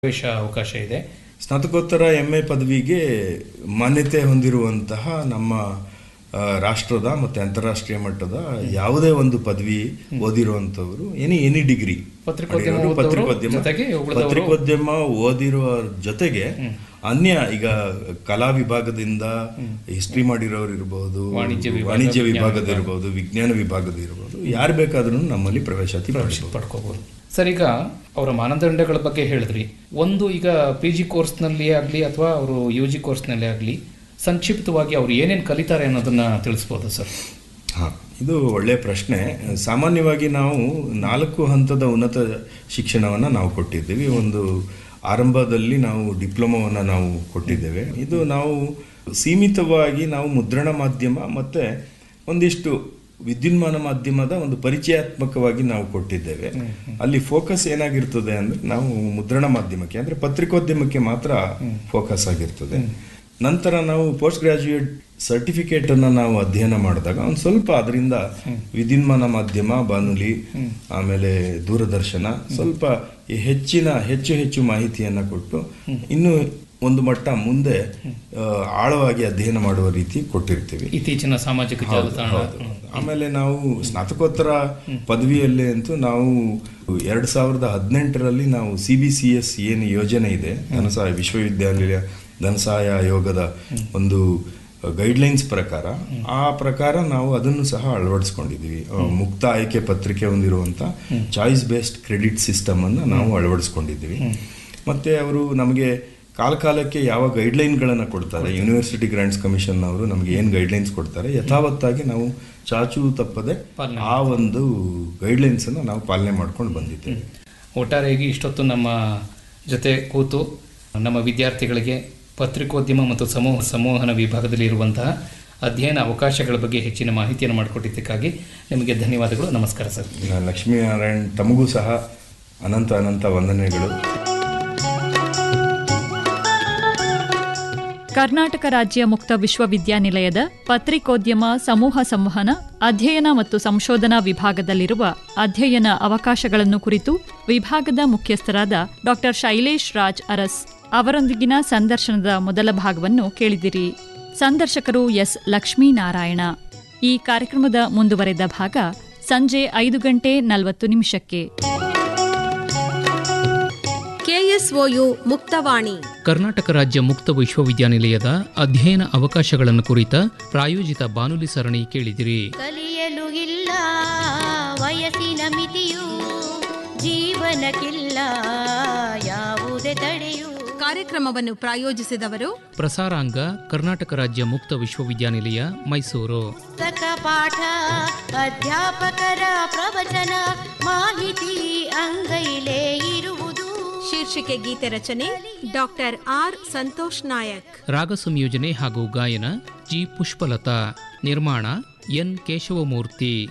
ಪ್ರವೇಶ ಅವಕಾಶ ಇದೆ ಸ್ನಾತಕೋತ್ತರ ಎಂ ಎ ಪದವಿಗೆ ಮಾನ್ಯತೆ ಹೊಂದಿರುವಂತಹ ನಮ್ಮ ಆ, ರಾಷ್ಟ್ರದ ಮತ್ತೆ ಅಂತಾರಾಷ್ಟ್ರೀಯ ಮಟ್ಟದ ಯಾವುದೇ ಒಂದು ಪದವಿ ಓದಿರುವಂತವರು ಎನಿ ಎನಿ ಡಿಗ್ರಿ ಪತ್ರಿಕೋದ್ಯಮ ಪಡೆಯೋರು ಓದೋರು ಪತ್ರಿಕೋದ್ಯಮ ಜೊತೆಗೆ ಉಳಿದವರು- ಪತ್ರಿಕೋದ್ಯಮ ಓದಿರುವ ಜೊತೆಗೆ ಅನ್ಯ ಈಗ ಕಲಾ ವಿಭಾಗದಿಂದ ಹಿಸ್ಟ್ರಿ ಮಾಡಿರೋರು ಇರಬಹುದು ವಾಣಿಜ್ಯ ವಿಭಾಗ, ವಾಣಿಜ್ಯ ವಿಜ್ಞಾನ ವಿಭಾಗದ ಇರಬಹುದು ವಿಜ್ಞಾನ ವಿಭಾಗದ ಇರಬಹುದು ಯಾರು ಬೇಕಾದ್ರೂ ನಮ್ಮಲ್ಲಿ ಪ್ರವೇಶಾತಿ ಪಡೆಯಬಹುದು ಪಡ್ಕೋಬಹುದು ಸರ್ ಈಗ ಅವರ ಮಾನದಂಡಗಳ ಬಗ್ಗೆ ಹೇಳಿದ್ರಿ ಒಂದು ಈಗ ಪಿ ಜಿ ಕೋರ್ಸ್ನಲ್ಲಿ ಆಗಲಿ ಅಥವಾ ಅವರು ಯು ಜಿ ಕೋರ್ಸ್ನಲ್ಲಿ ಆಗಲಿ ಸಂಕ್ಷಿಪ್ತವಾಗಿ ಅವ್ರು ಏನೇನು ಕಲಿತಾರೆ ಅನ್ನೋದನ್ನ ತಿಳಿಸ್ಬೋದು ಸರ್ ಹಾ ಇದು ಒಳ್ಳೆಯ ಪ್ರಶ್ನೆ ಸಾಮಾನ್ಯವಾಗಿ ನಾವು ನಾಲ್ಕು ಹಂತದ ಉನ್ನತ ಶಿಕ್ಷಣವನ್ನು ನಾವು ಕೊಟ್ಟಿದ್ದೀವಿ ಒಂದು ಆರಂಭದಲ್ಲಿ ನಾವು ಡಿಪ್ಲೊಮಾವನ್ನು ನಾವು ಕೊಟ್ಟಿದ್ದೇವೆ ಇದು ನಾವು ಸೀಮಿತವಾಗಿ ನಾವು ಮುದ್ರಣ ಮಾಧ್ಯಮ ಮತ್ತು ಒಂದಿಷ್ಟು ವಿದ್ಯುನ್ಮಾನ ಮಾಧ್ಯಮದ ಒಂದು ಪರಿಚಯಾತ್ಮಕವಾಗಿ ನಾವು ಕೊಟ್ಟಿದ್ದೇವೆ ಅಲ್ಲಿ ಫೋಕಸ್ ಏನಾಗಿರ್ತದೆ ಅಂದ್ರೆ ನಾವು ಮುದ್ರಣ ಮಾಧ್ಯಮಕ್ಕೆ ಅಂದ್ರೆ ಪತ್ರಿಕೋದ್ಯಮಕ್ಕೆ ಮಾತ್ರ ಫೋಕಸ್ ಆಗಿರ್ತದೆ ನಂತರ ನಾವು ಪೋಸ್ಟ್ ಗ್ರಾಜುಯೇಟ್ ಸರ್ಟಿಫಿಕೇಟ್ ಅನ್ನ ನಾವು ಅಧ್ಯಯನ ಮಾಡಿದಾಗ ಒಂದು ಸ್ವಲ್ಪ ಅದರಿಂದ ವಿದ್ಯುನ್ಮಾನ ಮಾಧ್ಯಮ ಬಾನುಲಿ ಆಮೇಲೆ ದೂರದರ್ಶನ ಸ್ವಲ್ಪ ಈ ಹೆಚ್ಚಿನ ಹೆಚ್ಚು ಹೆಚ್ಚು ಮಾಹಿತಿಯನ್ನ ಕೊಟ್ಟು ಇನ್ನು ಒಂದು ಮಟ್ಟ ಮುಂದೆ ಆ, ಆಳವಾಗಿ ಅಧ್ಯಯನ ಮಾಡುವ ರೀತಿ ಕೊಟ್ಟಿರ್ತೀವಿ ಇತ್ತೀಚಿನ ಸಾಮಾಜಿಕ ಜಾಲತಾಣ ಆಮೇಲೆ ನಾವು ಸ್ನಾತಕೋತ್ತರ ಪದವಿಯಲ್ಲಿ ಅಂತೂ ನಾವು ಎರಡ್ ಸಾವಿರದ ಹದಿನೆಂಟರಲ್ಲಿ ನಾವು ಸಿ ಬಿ ಸಿ ಎಸ್ ಏನು ಯೋಜನೆ ಇದೆ ಧನಸಹಾಯ ವಿಶ್ವವಿದ್ಯಾನಿಲಯ ಧನಸಹಾಯ ಆಯೋಗದ ಒಂದು ಗೈಡ್ಲೈನ್ಸ್ ಪ್ರಕಾರ ಆ ಪ್ರಕಾರ ನಾವು ಅದನ್ನು ಸಹ ಅಳವಡಿಸ್ಕೊಂಡಿದ್ದೀವಿ ಆ, ಮುಕ್ತ ಆಯ್ಕೆ ಪತ್ರಿಕೆ ಹೊಂದಿರುವಂತ ಚಾಯ್ಸ್ ಬೇಸ್ಡ್ ಕ್ರೆಡಿಟ್ ಸಿಸ್ಟಮ್ ಅನ್ನು ನಾವು ಅಳವಡಿಸ್ಕೊಂಡಿದ್ದೀವಿ ಮತ್ತೆ ಅವರು ನಮಗೆ ಕಾಲ ಕಾಲಕ್ಕೆ ಯಾವ ಗೈಡ್ಲೈನ್ಗಳನ್ನು ಕೊಡ್ತಾರೆ ಯೂನಿವರ್ಸಿಟಿ ಗ್ರಾಂಟ್ಸ್ ಕಮಿಷನ್ ಅವರು ನಮಗೆ ಏನು ಗೈಡ್ಲೈನ್ಸ್ ಕೊಡ್ತಾರೆ ಯಥಾವತ್ತಾಗಿ ನಾವು ಚಾಚು ತಪ್ಪದೆ ಪಾಲನೆ ಆ ಒಂದು ಗೈಡ್ಲೈನ್ಸ್ ಅನ್ನು ನಾವು ಪಾಲನೆ ಮಾಡ್ಕೊಂಡು ಬಂದಿದ್ದೇವೆ ಒಟ್ಟಾರೆಯಾಗಿ ಇಷ್ಟೊತ್ತು ನಮ್ಮ ಜೊತೆ ಕೂತು ನಮ್ಮ ವಿದ್ಯಾರ್ಥಿಗಳಿಗೆ ಪತ್ರಿಕೋದ್ಯಮ ಮತ್ತು ಸಮೂಹ ಸಂವಹನ ವಿಭಾಗದಲ್ಲಿ ಇರುವಂತಹ ಅಧ್ಯಯನ ಅವಕಾಶಗಳ ಬಗ್ಗೆ ಹೆಚ್ಚಿನ ಮಾಹಿತಿಯನ್ನು ಮಾಡಿಕೊಟ್ಟಿದ್ದಕ್ಕಾಗಿ ನಿಮಗೆ ಧನ್ಯವಾದಗಳು ನಮಸ್ಕಾರ ಸರ್ ನಾ- ಲಕ್ಷ್ಮೀನಾರಾಯಣ್ ತಮಗೂ ಸಹ ಅನಂತ ಅನಂತ ವಂದನೆಗಳು ಕರ್ನಾಟಕ ರಾಜ್ಯ ಮುಕ್ತ ವಿಶ್ವವಿದ್ಯಾನಿಲಯದ ಪತ್ರಿಕೋದ್ಯಮ ಸಮೂಹ ಸಂವಹನ ಅಧ್ಯಯನ ಮತ್ತು ಸಂಶೋಧನಾ ವಿಭಾಗದಲ್ಲಿರುವ ಅಧ್ಯಯನ ಅವಕಾಶಗಳನ್ನು ಕುರಿತು ವಿಭಾಗದ ಮುಖ್ಯಸ್ಥರಾದ ಡಾ ಶೈಲೇಶ್ ರಾಜ್ ಅರಸ್ ಅವರೊಂದಿಗಿನ ಸಂದರ್ಶನದ ಮೊದಲ ಭಾಗವನ್ನು ಕೇಳಿದಿರಿ ಸಂದರ್ಶಕರು ಎಸ್ ಲಕ್ಷ್ಮೀನಾರಾಯಣ ಈ ಕಾರ್ಯಕ್ರಮದ ಮುಂದುವರೆದ ಭಾಗ ಸಂಜೆ ಐದು ಗಂಟೆ ನಲವತ್ತು ನಿಮಿಷಕ್ಕೆ ಕೆಎಸ್ಒಯು ಮುಕ್ತವಾಣಿ ಕರ್ನಾಟಕ ರಾಜ್ಯ ಮುಕ್ತ ವಿಶ್ವವಿದ್ಯಾನಿಲಯದ ಅಧ್ಯಯನ ಅವಕಾಶಗಳನ್ನು ಕುರಿತ ಪ್ರಾಯೋಜಿತ ಬಾನುಲಿ ಸರಣಿ ಕೇಳಿದಿರಿ ಕಲಿಯಲು ಇಲ್ಲ ವಯಸ್ಸಿನ ಮಿತಿಯು ಜೀವನಕ್ಕಿಲ್ಲ ಯಾವುದೇ ತಡೆಯು ಕಾರ್ಯಕ್ರಮವನ್ನು ಪ್ರಾಯೋಜಿಸಿದವರು ಪ್ರಸಾರಾಂಗ ಕರ್ನಾಟಕ ರಾಜ್ಯ ಮುಕ್ತ ವಿಶ್ವವಿದ್ಯಾನಿಲಯ ಮೈಸೂರು ಪುಸ್ತಕ ಪಾಠ ಅಧ್ಯಾಪಕರ ಪ್ರವಚನ ಮಾಹಿತಿ ಅಂಗೈಲೇ ಇರುವುದು ಶೀರ್ಷಿಕೆ ಗೀತೆ ರಚನೆ ಡಾಕ್ಟರ್ ಆರ್ ಸಂತೋಷ್ ನಾಯಕ್ ರಾಗ ಸಂಯೋಜನೆ ಹಾಗೂ ಗಾಯನ ಜಿ ಪುಷ್ಪಲತಾ ನಿರ್ಮಾಣ ಎನ್ ಕೇಶವಮೂರ್ತಿ